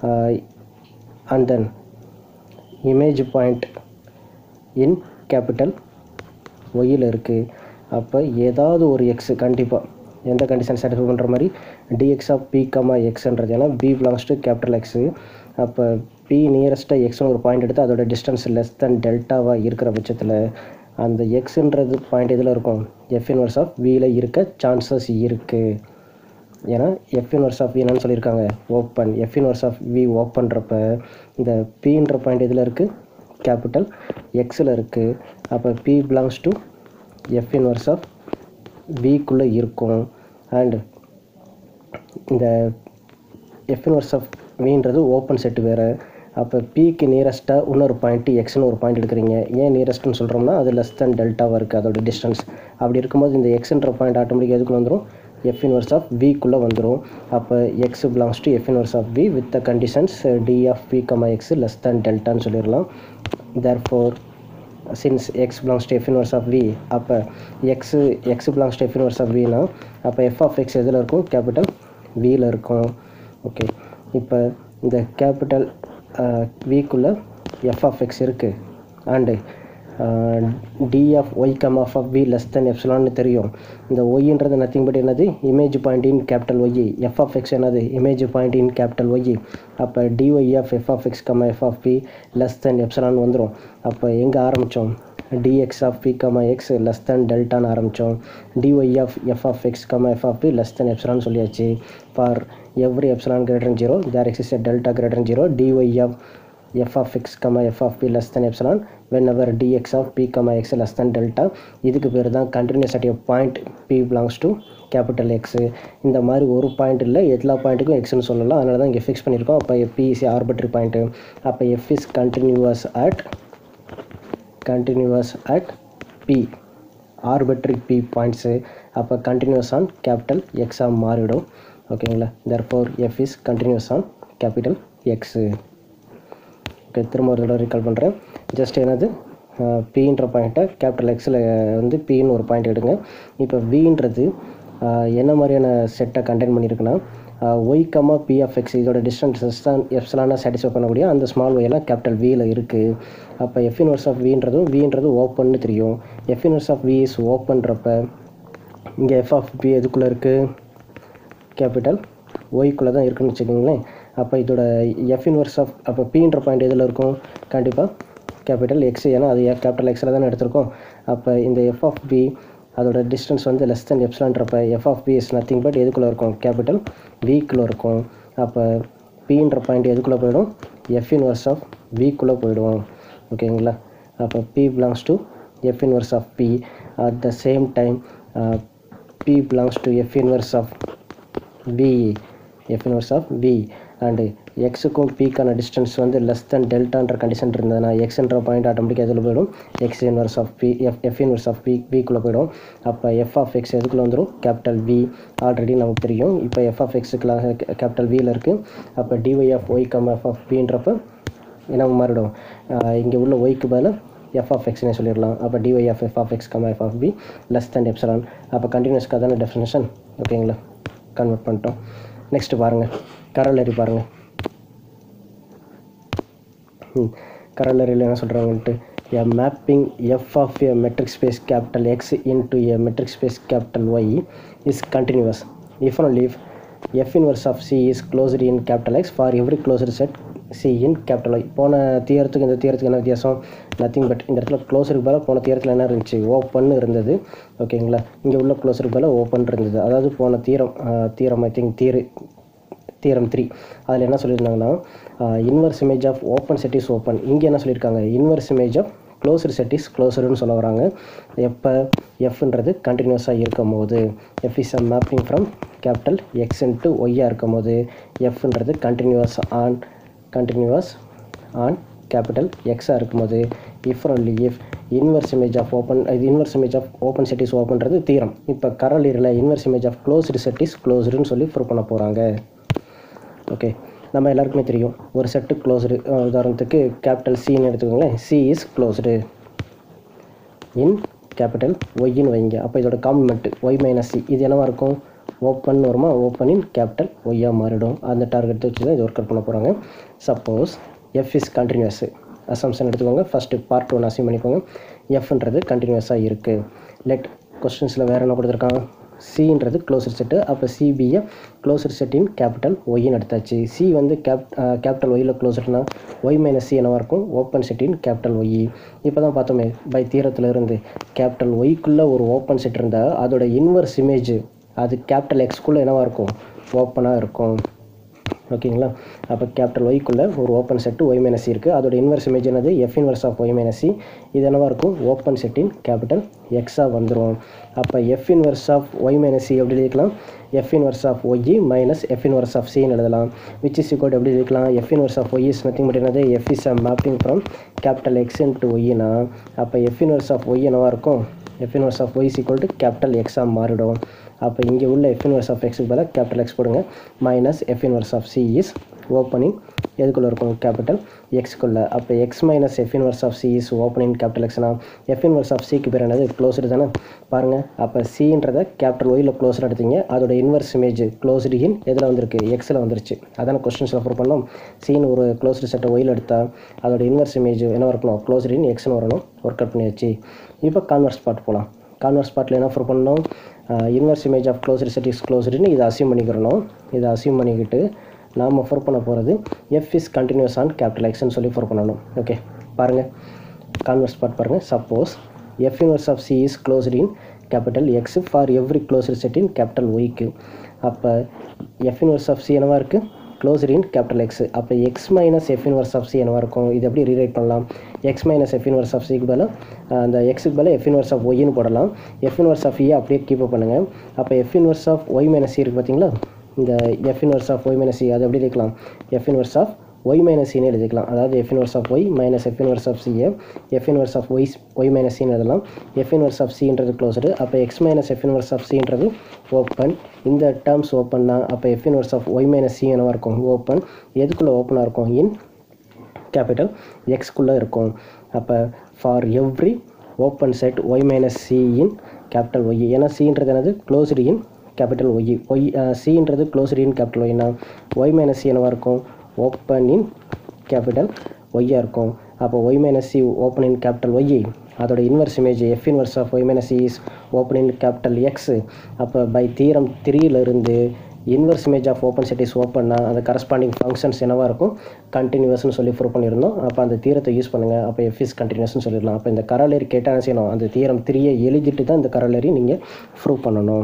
and then image point in capital ஒய்யில் இருக்குது அப்போ ஏதாவது ஒரு எக்ஸு கண்டிப்பாக எந்த கண்டிஷன் சாட்டிஸ்ஃபை பண்ணுற மாதிரி டிஎக்ஸ் ஆஃப் பி கமா எக்ஸ்ன்றது ஏன்னா P belongs to capital X அப்போ பி நியரஸ்ட்டாக எக்ஸ்னு ஒரு பாயிண்ட் எடுத்து அதோட டிஸ்டன்ஸ் லெஸ் தென் டெல்டாவாக இருக்கிற பட்சத்தில் அந்த எக்ஸுன்றது பாயிண்ட் எதில் இருக்கும் எஃப் இன்வர்ஸ் ஆஃப் வியில் இருக்க சான்சஸ் இருக்குது ஏன்னா எஃப் இன்வர்ஸ் ஆஃப் என்னன்னு சொல்லியிருக்காங்க open F inverse of V ஓப்பன்றப்ப இந்த பின்ற பாயிண்ட் எதில் இருக்குது கேபிட்டல் எக்ஸில் இருக்குது அப்போ B belongs to F inverse of விக்குள்ளே இருக்கும் அண்ட் இந்த எஃப் இன்வர்ஸ் ஆஃப் வின்றது ஓப்பன் செட்டு வேறு அப்போ பிக்கு நியரஸ்ட்டாக இன்னொரு பாயிண்ட்டு எக்ஸ்னு ஒரு பாயிண்ட் எடுக்கிறீங்க ஏன் நியரஸ்ட்னு சொல்கிறோம்னா அது லெஸ் தென் டெல்ட்டாவாக இருக்குது அதோட டிஸ்டன்ஸ் அப்படி இருக்கும்போது இந்த எக்ஸ்ன்ற பாயிண்ட் ஆட்டோமேட்டிக்காக எதுக்குள்ள வந்துடும் எஃப் இன்வர்ஸ் ஆஃப் விக்குள்ளே வந்துடும் அப்போ X belongs to F inverse of V with the conditions D of V comma X less than டெல்டான்னு சொல்லிடலாம் therefore since X belongs to F inverse of V அப்போ X X belongs to F inverse of வினா அப்போ F of X எதில் இருக்கும் capital வியில் இருக்கும் okay இப்போ இந்த கேபிட்டல் விக்குள்ளே எஃப் ஆஃப் எக்ஸ் இருக்குது and D of Y comma of of V less than எப்சிலான்னு தெரியும் இந்த ஒய்ன்றது நத்திங் பட் என்னது image point in capital Y F of X என்னது image point in capital Y அப்போ D Y of F of X comma F of B less than epsilon வந்துடும் அப்போ எங்கே ஆரம்பித்தோம் dx of p comma x less than டெல்டான்னு ஆரம்பித்தோம் dy of f of x comma f of p less than epsilon சொல்லியாச்சு for every epsilon greater than 0 there exists a delta greater than 0 dy of f of x comma f of p less than epsilon whenever dx of p comma x less than delta இதுக்கு பேர் தான் continuity of point p belongs to capital X இந்த மாதிரி ஒரு point இல்லை எல்லா பாயிண்ட்டுக்கும் எக்ஸ்னு சொல்லலாம் அதனால தான் இங்கே ஃபிக்ஸ் பண்ணியிருக்கோம் அப்போ பி இஸ் ஆர்பிட்ரி பாயிண்ட்டு அப்போ F is continuous at continuous at p arbitrary p points அப்போ கண்டினியூஸ் ஆன் கேபிட்டல் எக்ஸாக மாறிடும் ஓகேங்களா therefore f is continuous on capital X okay திரும்ப ஒரு தடவை ரீகால் பண்ணுறேன் ஜஸ்ட் என்னது பின்ற பாயிண்ட்டை கேபிட்டல் எக்ஸில் வந்து பின்னு ஒரு பாயிண்ட் எடுங்க இப்போ வின்றது என்ன மாதிரியான செட்டை கண்டெயின் பண்ணியிருக்குன்னா Y comma P of X இதோட டிஸ்டன்ஸஸ் தான் எஃப்ஸ்லானா சாட்டிஸ்ஃபை பண்ணக்கூடிய அந்த ஸ்மால் ஒயெல்லாம் கேபிட்டல் வியில் இருக்குது அப்போ எஃப் இன்வர்ஸ் ஆஃப் வின்றதும் வின்றது ஓப்பன்னு தெரியும் F inverse of we is ஓப்பன்றப்ப இங்கே எஃப் ஆஃப் பி எதுக்குள்ளே இருக்குது கேபிட்டல் ஒய்க்குள்ளே தான் இருக்குன்னு வச்சுக்கோங்களேன் அப்போ இதோட எஃப் இன்வர்ஸ் ஆஃப் அப்போ பின்ற பாயிண்ட் எதில் இருக்கும் கண்டிப்பாக கேபிட்டல் எக்ஸ் ஏன்னா அது கேபிட்டல் எக்ஸில் தானே எடுத்திருக்கோம் அப்போ இந்த எஃப் ஆஃப் பி அதோட டிஸ்டன்ஸ் வந்து லெஸ் தென் எப்சிலான்றப்ப F of P is nothing but எதுக்குள்ளே இருக்கும் கேபிட்டல் விக்குள்ளே இருக்கும் அப்போ பின்ற பாயிண்ட் எதுக்குள்ளே போயிடும் எஃப் இன்வர்ஸ் ஆஃப் விக்குள்ளே போயிடும் ஓகேங்களா அப்போ B belongs to F inverse of P at the same time P belongs to F inverse of V F inverse of V and எக்ஸுக்கும் பிக்கான டிஸ்டன்ஸ் வந்து லெஸ் தென் டெல்டான்ற கண்டிஷன் இருந்ததுன்னா எக்ஸ்ன்ற பாயிண்ட் ஆட்டோமேட்டிக்காக எதில் போயிடும் X inverse of P F F inverse of P பிக்குள்ளே போயிடும் அப்போ எஃப் ஆஃப் எக்ஸ் எதுக்குள்ளே வந்துடும் கேபிட்டல் வி ஆல்ரெடி நமக்கு தெரியும் இப்போ எஃப் ஆஃப் எக்ஸுக்குலாம் கேபிட்டல் வியில் இருக்குது அப்போ D Y of Y comma F of பின்றப்ப என்ன மாறிடும் இங்கே உள்ள ஒய்க்கு பதில் எஃப் ஆஃப் எக்ஸ்னே சொல்லிடலாம் அப்போ D Y of F of X comma F of B less than epsilon அப்போ கண்டினியூஸ்க்காக தானே டெஃபினேஷன் ஓகேங்களா கன்வெர்ட் பண்ணிட்டோம் நெக்ஸ்ட் பாருங்கள் கரலரி பாருங்கள் கரலரியில் என்ன சொல்கிறாங்கன்ட்டு a mapping f of a metric space capital X into a metric space capital Y is continuous if and only if f inverse of C is closed in capital X for every closed set C in capital Y போன தீரத்துக்கு இந்த தீரத்துக்கு என்ன வித்தியாசம் nothing but இந்த இடத்துல க்ளோஸருக்கு பதிலாக போன தீரத்தில் என்ன இருந்துச்சு ஓப்பன் இருந்தது ஓகேங்களா இங்கே உள்ள க்ளோஸருக்கு பதிலாக ஓப்பன் இருந்தது அதாவது போன theorem theorem I think three theorem three அதில் என்ன சொல்லியிருந்தாங்கன்னா inverse image of open set is open இங்கே என்ன சொல்லியிருக்காங்க inverse image of closed set is க்ளோஸ்டுன்னு சொல்ல வராங்க எப்போ எஃப்ன்றது கண்டினியூஸாக இருக்கும் போது F is a mapping from capital X into ஒய்யாக இருக்கும் போது எஃப்ன்றது continuous on continuous on capital எக்ஸாக இருக்கும்போது if only if inverse image of open இது inverse image of open set is ஓப்பன்றது தீரம் இப்போ கரலீரில் inverse image of closed set is க்ளோஸ்டுன்னு சொல்லி ப்ரூவ் பண்ண போகிறாங்க ஓகே நம்ம எல்லாருக்குமே தெரியும் ஒரு செட்டு க்ளோஸ்டு உதாரணத்துக்கு கேபிட்டல் சின்னு எடுத்துக்கோங்களேன் C is closed in capital ஒய்ன்னு வைங்க அப்போ இதோட காம்ப்ளிமெண்ட் ஒய் மைனஸ் சி இது என்னவா இருக்கும் ஓப்பன் வருமா ஓப்பன் இன் கேபிட்டல் ஒய்யாக மாறிடும் அந்த டார்கெட் வச்சு தான் இது ஒர்க் அவுட் பண்ண போகிறாங்க suppose F is continuous assumption எடுத்துக்கோங்க ஃபஸ்ட்டு பார்ட் ஒன் அசியூம் பண்ணிக்கோங்க எஃப்ன்றது கண்டினியூஸாக இருக்குது லெட் கொஸ்டின்ஸில் வேறு என்ன கொடுத்துருக்காங்க சின்றது க்ளோசர் செட்டு அப்போ சிபியை க்ளோசர் செட்டின் கேபிட்டல் ஒய்ன்னு எடுத்தாச்சு சி வந்து கேப் கேபிட்டல் ஒய்யில் க்ளோசர்னா ஒய் மைனஸ் சி என்னவாக இருக்கும் ஓப்பன் செட்டின் கேபிட்டல் ஒய் இப்போ தான் பார்த்தோமே பை தீரத்தில் இருந்து கேபிட்டல் ஒய்க்குள்ளே ஒரு ஓப்பன் செட் இருந்தால் அதோட இன்வர்ஸ் இமேஜ் அது கேபிட்டல் எக்ஸ்குள்ளே என்னவாக இருக்கும் ஓப்பனாக இருக்கும் ஓகேங்களா அப்போ கேபிட்டல் ஒய்க்குள்ளே ஒரு ஓப்பன் செட்டு ஒய் மைனஸ் இருக்குது அதோட இன்வர்ஸ் இமேஜ் என்னது F inverse of Y minus C இது என்னவாக இருக்கும் ஓப்பன் செட்டின் கேபிட்டல் எக்ஸாக வந்துடும் அப்போ F inverse of Y minus C எப்படி எழுதிக்கலாம் F inverse of Y minus F inverse of சின்னு எழுதலாம் விச் இஸ் இக்கோட் எப்படி எழுதிக்கலாம் F inverse of Y is nothing but என்னது F is a mapping from capital X into ஒய்னா அப்போ F inverse of Y என்னவாக இருக்கும் F inverse of Y is equal to capital எக்ஸாக மாறிடும் அப்போ இங்கே உள்ள எஃப் இன்வர்ஸ் ஆஃப் எக்ஸுக்கு பதிலாக கேபிட்டல் எக்ஸ் போடுங்க minus F inverse of C is opening எதுக்குள்ளே இருக்கும் கேபிட்டல் எக்ஸ்க்குள்ளே அப்போ X minus F inverse of C is opening capital எக்ஸ்னா எஃப் இன்வர்ஸ் ஆஃப் சிக்கு பேர் என்னது க்ளோஸ்டு தானே பாருங்கள் அப்போ சின்றதை கேபிட்டல் ஒயில் க்ளோஸ்டு எடுத்தீங்க அதோட இன்வர்ஸ் இமேஜ் க்ளோஸ்டு இன் எதில் வந்திருக்கு எக்ஸில் வந்துருச்சு அதான கொஸ்டின்ஸில் ப்ரூவ் பண்ணோம் சின்னு ஒரு க்ளோஸ்டு செட்டை ஒயில் எடுத்தால் அதோட இன்வர்ஸ் இமேஜ் என்ன இருக்கணும் க்ளோஸ்டு இன் எக்ஸ்னு வரணும் ஒர்க் அவுட் பண்ணியாச்சு இப்போ கான்வர்ஸ் பார்ட் போகலாம் கான்வர்ஸ் பார்ட்டில் என்ன ப்ரூவ் பண்ணணும் inverse image of closed set is க்ளோஸ்டுன்னு இதை அசியூம் பண்ணிக்கிறணும் இதை அசியூம் பண்ணிக்கிட்டு நாம் ஃபோர் பண்ண போகிறது F is continuous on capital எக்ஸ்னு சொல்லி ஃபோர் பண்ணணும் ஓகே பாருங்கள் கான்வர்ஸ் பார்ட் பாருங்கள் suppose F inverse of C is closed in capital X for every closed set in capital ஒய்க்கு அப்போ எஃப் இன்வர்ஸ் ஆஃப் சி என்னவா இருக்குது க்ளோஸ்டு இன் கேபிட்டல் எக்ஸ் அப்போ X minus F inverse of C என்னவா இருக்கும் இது எப்படி ரீரைட் பண்ணலாம் X minus F inverse of சிக்கு பதிலாக அந்த எக்ஸுக்கு பதிலாக எஃப் இன்வர்ஸ் ஆஃப் ஒய்னு போடலாம் எஃப் இன்வர்ஸ் ஆஃப் இயை அப்படியே கீப் அப் பண்ணுங்கள் அப்போ F inverse of Y minus C இருக்குது பார்த்தீங்களா இந்த F inverse of Y minus C அது எப்படி எழுதிக்கலாம் F inverse of Y minus சின்னு எழுதிக்கலாம் அதாவது F inverse of Y minus F inverse of சியை F inverse of Y Y minus சின்னு எழுதலாம் எஃப் இன்வர்ஸ் ஆஃப் சின்றது க்ளோஸ்டு அப்போ X minus F inverse of சின்றது ஓப்பன் இந்த டேர்ம்ஸ் ஓப்பன் தான் அப்போ F inverse of Y minus C என்னவாக இருக்கும் ஓப்பன் எதுக்குள்ளே ஓப்பனாக இருக்கும் இன் கேபிட்டல் எக்ஸ்குள்ளே இருக்கும் அப்போ for every open set Y minus C in capital Y ஏன்னா சின்றது என்னது closed in capital Y Y சின்றது க்ளோஸ்டு இன் கேபிட்டல் ஒய்னா ஒய் மைனஸ் சி என்னவாக இருக்கும் ஓப்பன் இன் கேபிட்டல் ஒய்யாக இருக்கும் அப்போ Y minus C open in capital Y அதோட inverse image F inverse of Y minus C is open in capital X அப்போ by theorem த்ரீலேருந்து inverse image of open set is ஓப்பன்னா அந்த corresponding functions என்னவாக இருக்கும் கண்டினியூஸ்னு சொல்லி ப்ரூவ் பண்ணியிருந்தோம் அப்போ அந்த தீரத்தை யூஸ் பண்ணுங்கள் அப்போ எஃப் இஸ் கண்டினியூஸ்னு சொல்லிடலாம் அப்போ இந்த கரலரி கேட்டால் என்ன செய்யணும் அந்த தீரம் த்ரீயை எழுதிட்டு தான் இந்த கரலரி நீங்கள் ப்ரூவ் பண்ணணும்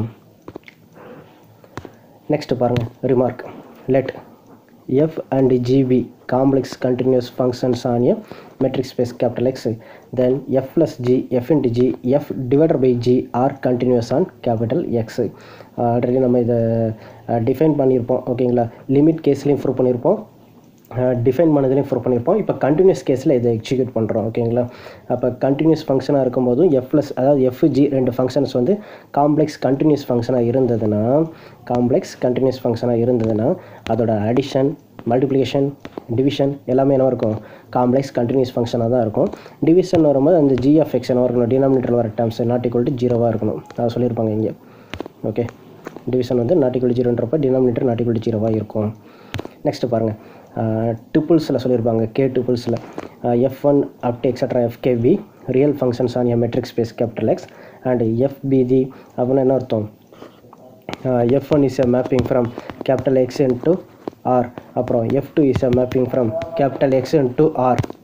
நெக்ஸ்ட் பாருங்கள் remark let F and G be complex continuous functions on a metric space capital X then F plus G F into G F divided by G are continuous on capital X already நம்ம இதை define பண்ணியிருப்போம் ஓகேங்களா limit கேஸ்லேயும் prove பண்ணியிருப்போம் define பண்ணதுலேயும் prove பண்ணியிருப்போம் இப்போ continuous கேஸில் இதை எக்ஸிக்யூட் பண்ணுறோம் ஓகேங்களா அப்போ கண்டினியூஸ் ஃபங்க்ஷனாக இருக்கும்போதும் எஃப் ப்ளஸ் அதாவது எஃப் ஜி ரெண்டு ஃபங்க்ஷன்ஸ் வந்து காம்ப்ளெக்ஸ் கண்டினியூஸ் ஃபங்க்ஷனாக இருந்ததுன்னா காம்ப்ளெக்ஸ் கண்டினியூஸ் ஃபங்க்ஷனாக இருந்ததுன்னா அதோட அடிஷன் மல்டிப்ளிகேஷன் டிவிஷன் எல்லாமே என்ன இருக்கும் காம்ப்ளெக்ஸ் கண்டினியூஸ் ஃபங்க்ஷனாக தான் இருக்கும் டிவிஷன் வரும்போது அந்த ஜி ஆஃப் எக்ஸ் என்ன இருக்கணும் டினாமினேட்டர் வர டேர்ம்ஸ் நாட் ஈக்குவல் டு ஜீரோவாக இருக்கணும் அதை சொல்லியிருப்பாங்க இங்கே ஓகே டிவிஷன் வந்து நாட் ஈக்குவல் ஜீரோன்றப்ப டினாமினேட்டர் நாட் ஈக்குவல் ஜீரோவாக இருக்கும் நெக்ஸ்ட்டு பாருங்கள் டுப்புள்ஸில் சொல்லியிருப்பாங்க கே டுப்புள்ஸில் F one up to extra F K be real functions on a metric space capital X and எஃபிதி அப்படின்னா என்ன அர்த்தம் F one is a mapping from capital X into R அப்புறம் F two is a mapping from capital X into R